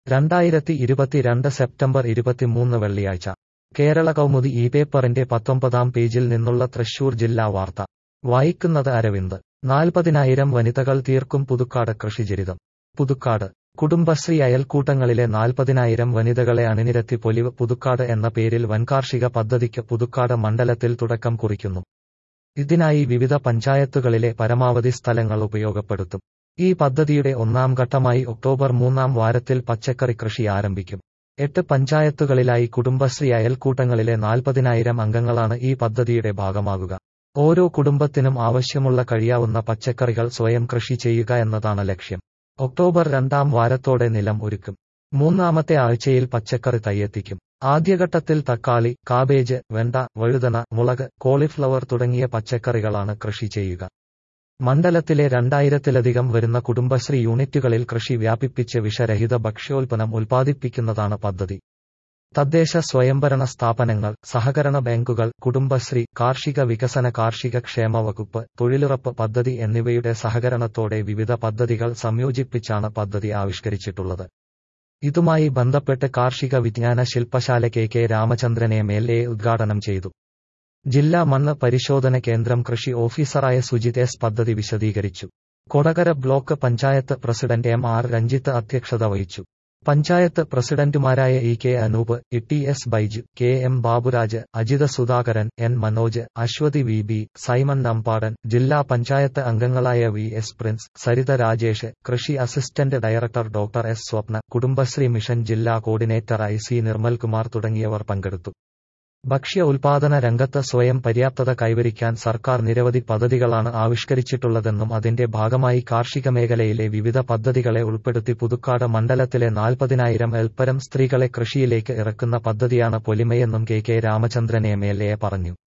രണ്ടായിരത്തി ഇരുപത്തിരണ്ട് സെപ്റ്റംബർ ഇരുപത്തിമൂന്ന് വെള്ളിയാഴ്ച കേരള കൗമുദി ഈ പേപ്പറിന്റെ പത്തൊമ്പതാം പേജിൽ നിന്നുള്ള തൃശൂർ ജില്ലാ വാർത്ത വായിക്കുന്നത് അരവിന്ദ് നാൽപ്പതിനായിരം വനിതകൾ തീർക്കും പുതുക്കാട് കൃഷിചരിതം പുതുക്കാട് കുടുംബശ്രീ അയൽക്കൂട്ടങ്ങളിലെ നാൽപ്പതിനായിരം വനിതകളെ അണിനിരത്തി പൊലിവ് പുതുക്കാട് എന്ന പേരിൽ വൻകാർഷിക പദ്ധതിക്ക് പുതുക്കാട് മണ്ഡലത്തിൽ തുടക്കം കുറിക്കുന്നു ഇതിനായി വിവിധ പഞ്ചായത്തുകളിലെ പരമാവധി സ്ഥലങ്ങൾ ഉപയോഗപ്പെടുത്തും ഈ പദ്ധതിയുടെ ഒന്നാം ഘട്ടമായി ഒക്ടോബർ മൂന്നാം വാരത്തിൽ പച്ചക്കറി കൃഷി ആരംഭിക്കും എട്ട് പഞ്ചായത്തുകളിലായി കുടുംബശ്രീ അയൽക്കൂട്ടങ്ങളിലെ നാൽപ്പതിനായിരം അംഗങ്ങളാണ് ഈ പദ്ധതിയുടെ ഭാഗമാകുക ഓരോ കുടുംബത്തിനും ആവശ്യമുള്ള കഴിയാവുന്ന പച്ചക്കറികൾ സ്വയം കൃഷി ചെയ്യുക എന്നതാണ് ലക്ഷ്യം ഒക്ടോബർ രണ്ടാം വാരത്തോടെ നിലം ഒരുക്കും മൂന്നാമത്തെ ആഴ്ചയിൽ പച്ചക്കറി തയ്യെത്തിക്കും ആദ്യഘട്ടത്തിൽ തക്കാളി കാബേജ് വെണ്ട വഴുതന മുളക് കോളിഫ്ലവർ തുടങ്ങിയ പച്ചക്കറികളാണ് കൃഷി ചെയ്യുക മണ്ഡലത്തിലെ രണ്ടായിരത്തിലധികം വരുന്ന കുടുംബശ്രീ യൂണിറ്റുകളിൽ കൃഷി വ്യാപിപ്പിച്ച് വിഷരഹിത ഭക്ഷ്യോൽപ്പന്നം ഉൽപ്പാദിപ്പിക്കുന്നതാണ് പദ്ധതി തദ്ദേശ സ്വയംഭരണ സ്ഥാപനങ്ങൾ സഹകരണ ബാങ്കുകൾ കുടുംബശ്രീ കാർഷിക വികസന കാർഷിക ക്ഷേമ വകുപ്പ് തൊഴിലുറപ്പ് പദ്ധതി എന്നിവയുടെ സഹകരണത്തോടെ വിവിധ പദ്ധതികൾ സംയോജിപ്പിച്ചാണ് പദ്ധതി ആവിഷ്കരിച്ചിട്ടുള്ളത് ഇതുമായി ബന്ധപ്പെട്ട് കാർഷിക വിജ്ഞാന ശില്പശാല K K Ramachandran M L A ഉദ്ഘാടനം ചെയ്തു ജില്ലാ മണ്ണ് പരിശോധന കേന്ദ്രം കൃഷി ഓഫീസറായ സുജിത് എസ് പദ്ധതി വിശദീകരിച്ചു Kodakara block panchayat president M R Ranjith അധ്യക്ഷത വഹിച്ചു പഞ്ചായത്ത് പ്രസിഡന്റുമാരായ E K Anoop E T S Baiju K M Baburaj Ajitha Sudhakaran N Manoj Aswathy V B Simon Nambadan ജില്ലാ പഞ്ചായത്ത് അംഗങ്ങളായ V S Prince Saritha Rajesh കൃഷി assistant director doctor S Swapna Kudumbashree mission ജില്ലാ കോർഡിനേറ്റർ ഐ സി നിർമ്മൽകുമാർ തുടങ്ങിയവർ പങ്കെടുത്തു ഭക്ഷ്യ ഉൽപാദന രംഗത്ത് സ്വയം പര്യാപ്തത കൈവരിക്കാൻ സർക്കാർ നിരവധി പദ്ധതികളാണ് ആവിഷ്കരിച്ചിട്ടുള്ളതെന്നും അതിന്റെ ഭാഗമായി കാർഷിക മേഖലയിലെ വിവിധ പദ്ധതികളെ ഉൾപ്പെടുത്തി പുതുക്കാട് മണ്ഡലത്തിലെ നാൽപ്പതിനായിരം എൽപ്പരം സ്ത്രീകളെ കൃഷിയിലേക്ക് ഇറക്കുന്ന പദ്ധതിയാണ് പൊലിമയെന്നും K K Ramachandran M L A പറഞ്ഞു